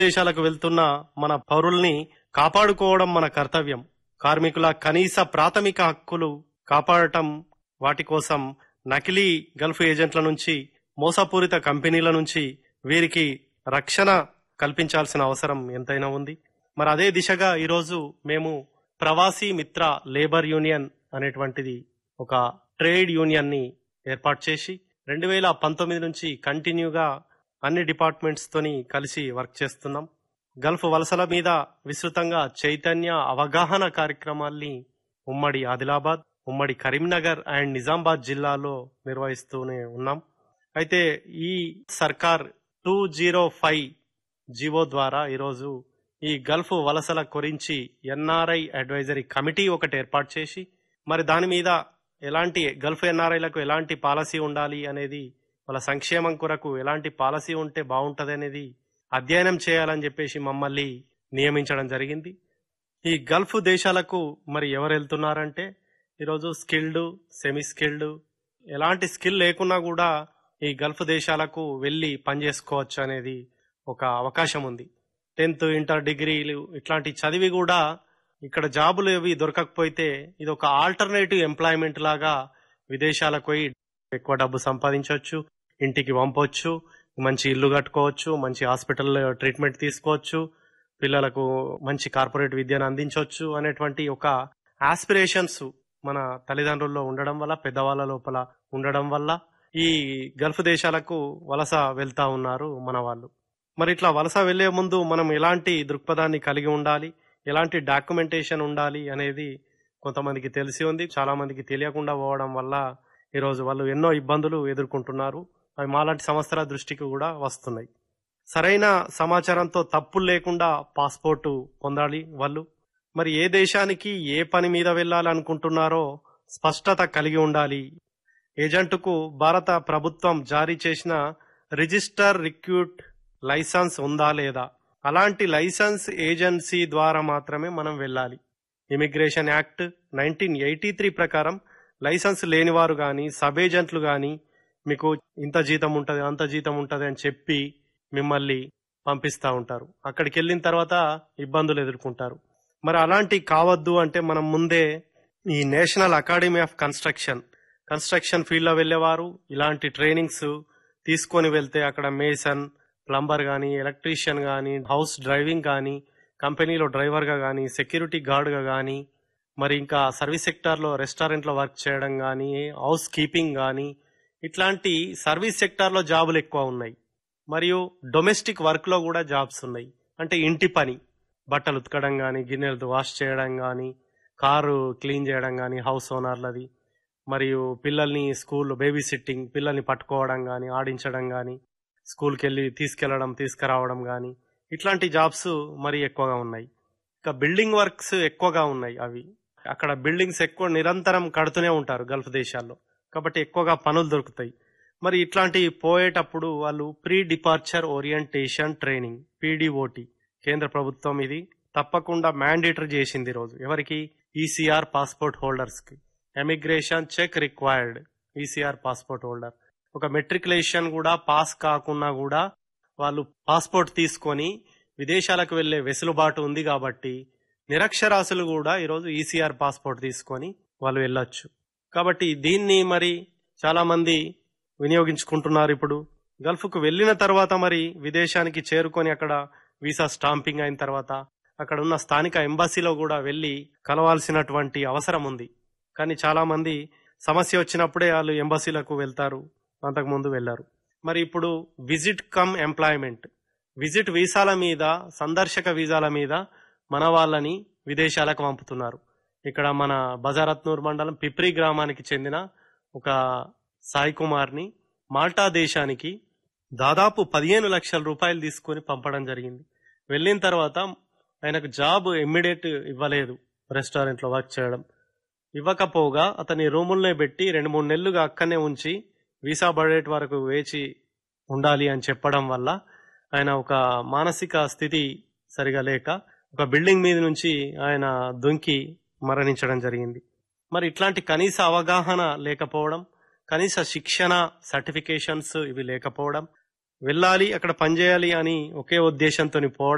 దేశాలకు వెళ్తున్న మన పౌరుల్ని కాపాడుకోవడం మన కర్తవ్యం కార్మికుల కనీస ప్రాథమిక హక్కులు కాపాడటం వాటి కోసం నకిలీ గల్ఫ్ ఏజెంట్ల నుంచి మోసపూరిత కంపెనీల నుంచి వీరికి రక్షణ కల్పించాల్సిన అవసరం ఎంతైనా ఉంది మరి అదే దిశగా ఈరోజు మేము ప్రవాసీ మిత్ర లేబర్ యూనియన్ అనేటువంటిది ఒక ట్రేడ్ యూనియన్ ని ఏర్పాటు చేసి రెండు వేల పంతొమ్మిది నుంచి కంటిన్యూగా అన్ని డిపార్ట్మెంట్స్ తోని కలిసి వర్క్ చేస్తున్నాం గల్ఫ్ వలసల మీద విస్తృతంగా చైతన్య అవగాహన కార్యక్రమాల్ని ఉమ్మడి ఆదిలాబాద్ ఉమ్మడి కరీంనగర్ అండ్ నిజామాబాద్ జిల్లాలో నిర్వహిస్తూనే ఉన్నాం అయితే ఈ సర్కార్ టూ జీరో ఫైవ్ జీవో ద్వారా ఈరోజు ఈ గల్ఫ్ వలసల గురించి ఎన్ఆర్ఐ అడ్వైజరీ కమిటీ ఒకటి ఏర్పాటు చేసి మరి దాని మీద ఎలాంటి గల్ఫ్ ఎన్ఆర్ఐలకు ఎలాంటి పాలసీ ఉండాలి అనేది వాళ్ళ సంక్షేమం కొరకు ఎలాంటి పాలసీ ఉంటే బాగుంటది అనేది అధ్యయనం చేయాలని చెప్పేసి మమ్మల్ని నియమించడం జరిగింది ఈ గల్ఫ్ దేశాలకు మరి ఎవరు వెళ్తున్నారంటే ఈరోజు స్కిల్డ్ సెమీ స్కిల్డ్ ఎలాంటి స్కిల్ లేకున్నా కూడా ఈ గల్ఫ్ దేశాలకు వెళ్ళి పనిచేసుకోవచ్చు అనేది ఒక అవకాశం ఉంది టెన్త్ ఇంటర్ డిగ్రీలు ఇట్లాంటి చదివి కూడా ఇక్కడ జాబులు ఏవి దొరకకపోతే ఇది ఒక ఆల్టర్నేటివ్ ఎంప్లాయ్మెంట్ లాగా విదేశాలకు పోయి ఎక్కువ డబ్బు సంపాదించవచ్చు ఇంటికి పంపొచ్చు మంచి ఇల్లు కట్టుకోవచ్చు మంచి హాస్పిటల్ ట్రీట్మెంట్ తీసుకోవచ్చు పిల్లలకు మంచి కార్పొరేట్ విద్యను అందించవచ్చు అనేటువంటి ఒక ఆస్పిరేషన్స్ మన తల్లిదండ్రుల్లో ఉండడం వల్ల పెద్దవాళ్ళ లోపల ఉండడం వల్ల ఈ గల్ఫ్ దేశాలకు వలస వెళ్తా ఉన్నారు మన వాళ్ళు మరి ఇట్లా వలస వెళ్లే ముందు మనం ఎలాంటి దృక్పథాన్ని కలిగి ఉండాలి ఎలాంటి డాక్యుమెంటేషన్ ఉండాలి అనేది కొంతమందికి తెలిసి ఉంది చాలా మందికి తెలియకుండా పోవడం వల్ల ఈరోజు వాళ్ళు ఎన్నో ఇబ్బందులు ఎదుర్కొంటున్నారు అవి మాలాంటి సంస్థల దృష్టికి కూడా వస్తున్నాయి సరైన సమాచారంతో తప్పులు లేకుండా పాస్పోర్టు పొందాలి వాళ్ళు మరి ఏ దేశానికి ఏ పని మీద వెళ్ళాలనుకుంటున్నారో స్పష్టత కలిగి ఉండాలి ఏజెంటుకు భారత ప్రభుత్వం జారీ చేసిన రిజిస్టర్ రిక్రూట్ లైసెన్స్ ఉందా లేదా అలాంటి లైసెన్స్ ఏజెన్సీ ద్వారా మాత్రమే మనం వెళ్ళాలి immigration act nineteen eighty three ప్రకారం లైసెన్స్ లేనివారు కానీ సబ్ ఏజెంట్లు కానీ మీకు ఇంత జీతం ఉంటది అంత జీతం ఉంటది అని చెప్పి మిమ్మల్ని పంపిస్తా ఉంటారు అక్కడికి వెళ్ళిన తర్వాత ఇబ్బందులు ఎదుర్కొంటారు మరి అలాంటి కావద్దు అంటే మనం ముందే ఈ national academy of construction construction field లో వెళ్ళేవారు ఇలాంటి ట్రైనింగ్స్ తీసుకొని వెళ్తే అక్కడ మేసన్ ప్లంబర్ కానీ ఎలక్ట్రీషియన్ కానీ హౌస్ డ్రైవింగ్ కానీ కంపెనీలో డ్రైవర్గా కానీ సెక్యూరిటీ గార్డ్గా కానీ మరి ఇంకా సర్వీస్ సెక్టార్లో రెస్టారెంట్లో వర్క్ చేయడం కానీ హౌస్ కీపింగ్ కానీ ఇట్లాంటి సర్వీస్ సెక్టార్లో జాబులు ఎక్కువ ఉన్నాయి మరియు డొమెస్టిక్ వర్క్లో కూడా జాబ్స్ ఉన్నాయి అంటే ఇంటి పని బట్టలు ఉతకడం కానీ గిన్నెలు వాష్ చేయడం కానీ కారు క్లీన్ చేయడం కానీ హౌస్ ఓనర్లది మరియు పిల్లల్ని స్కూల్ బేబీ సిట్టింగ్ పిల్లల్ని పట్టుకోవడం కానీ ఆడించడం కానీ స్కూల్కి వెళ్ళి తీసుకెళ్లడం తీసుకురావడం కానీ ఇట్లాంటి జాబ్స్ మరి ఎక్కువగా ఉన్నాయి ఇంకా బిల్డింగ్ వర్క్స్ ఎక్కువగా ఉన్నాయి అవి అక్కడ బిల్డింగ్స్ ఎక్కువ నిరంతరం కడుతూనే ఉంటారు గల్ఫ్ దేశాల్లో కాబట్టి ఎక్కువగా పనులు దొరుకుతాయి మరి ఇట్లాంటి పోయేటప్పుడు వాళ్ళు pre departure orientation training PDOT కేంద్ర ప్రభుత్వం ఇది తప్పకుండా మ్యాండేటరీ చేసింది ఈ రోజు ఎవరికి ఈసీఆర్ పాస్పోర్ట్ హోల్డర్స్ కి emigration check required ECR passport holder ఒక మెట్రికులేషన్ కూడా పాస్ కాకున్నా కూడా వాళ్ళు పాస్పోర్ట్ తీసుకొని విదేశాలకు వెళ్లే వెసులుబాటు ఉంది కాబట్టి నిరక్షరాస్యులు కూడా ఈరోజు ఈసీఆర్ పాస్పోర్ట్ తీసుకొని వాళ్ళు వెళ్ళొచ్చు కాబట్టి దీన్ని మరి చాలా మంది వినియోగించుకుంటున్నారు ఇప్పుడు గల్ఫ్ కు వెళ్ళిన తర్వాత మరి విదేశానికి చేరుకొని అక్కడ వీసా స్టాంపింగ్ అయిన తర్వాత అక్కడ ఉన్న స్థానిక ఎంబసీలో కూడా వెళ్లి కలవాల్సినటువంటి అవసరం ఉంది కానీ చాలా మంది సమస్య వచ్చినప్పుడే వాళ్ళు ఎంబసీలకు వెళ్తారు అంతకుముందు వెళ్లారు మరి ఇప్పుడు విజిట్ కమ్ ఎంప్లాయ్మెంట్ విజిట్ వీసాల మీద సందర్శక వీసాల మీద మన వాళ్ళని విదేశాలకు పంపుతున్నారు ఇక్కడ మన బజారత్నూర్ మండలం పిప్రి గ్రామానికి చెందిన ఒక సాయి కుమార్ని మాల్టా దేశానికి దాదాపు పదిహేను లక్షల రూపాయలు తీసుకొని పంపడం జరిగింది వెళ్ళిన తర్వాత ఆయనకు జాబ్ ఇమ్మీడియట్ ఇవ్వలేదు రెస్టారెంట్లో వర్క్ చేయడం ఇవ్వకపోగా అతని రూముల్నే పెట్టి రెండు మూడు నెలలుగా అక్కనే ఉంచి వీసా పడేటి వరకు వేచి ఉండాలి అని చెప్పడం వల్ల ఆయన ఒక మానసిక స్థితి సరిగా లేక ఒక బిల్డింగ్ మీద నుంచి ఆయన దుంకి మరణించడం జరిగింది మరి ఇట్లాంటి కనీస అవగాహన లేకపోవడం కనీస శిక్షణ సర్టిఫికేషన్స్ ఇవి లేకపోవడం వెళ్ళాలి అక్కడ పనిచేయాలి అని ఒకే ఉద్దేశంతో పోవడం